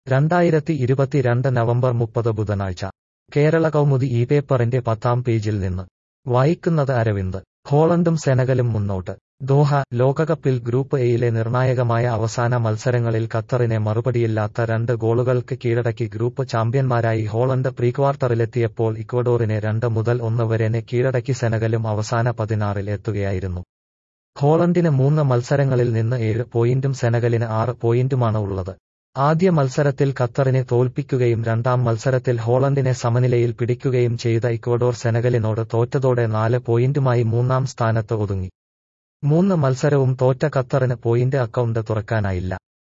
രണ്ടായിരത്തി ഇരുപത്തിരണ്ട് നവംബർ മുപ്പത് ബുധനാഴ്ച കേരള കൗമുദി ഈ പേപ്പറിന്റെ പത്താം പേജിൽ നിന്ന് വായിക്കുന്നത് അരവിന്ദ് ഹോളണ്ടും സെനഗലും മുന്നോട്ട് ദോഹ ലോകകപ്പിൽ ഗ്രൂപ്പ് എയിലെ നിർണായകമായ അവസാന മത്സരങ്ങളിൽ ഖത്തറിനെ മറുപടിയില്ലാത്ത രണ്ട് ഗോളുകൾക്ക് കീഴടക്കി ഗ്രൂപ്പ് ചാമ്പ്യന്മാരായി ഹോളണ്ട് പ്രീക്വാർട്ടറിലെത്തിയപ്പോൾ ഇക്വഡോറിനെ രണ്ട് മുതൽ ഒന്ന് വരെനെ കീഴടക്കി സെനഗലും അവസാന പതിനാറിൽ എത്തുകയായിരുന്നു ഹോളണ്ടിന് മൂന്ന് മത്സരങ്ങളിൽ നിന്ന് ഏഴ് പോയിന്റും സെനഗലിന് ആറ് പോയിന്റുമാണ് ഉള്ളത് ആദ്യ മത്സരത്തിൽ ഖത്തറിനെ തോൽപ്പിക്കുകയും രണ്ടാം മത്സരത്തിൽ ഹോളണ്ടിനെ സമനിലയിൽ പിടിക്കുകയും ചെയ്ത ഇക്വഡോർ സെനഗലിനോട് തോറ്റതോടെ നാല് പോയിന്റുമായി മൂന്നാം സ്ഥാനത്ത് ഒതുങ്ങി മൂന്ന് മത്സരവും തോറ്റ ഖത്തറിന് പോയിന്റ് അക്കൗണ്ട് തുറക്കാനായില്ല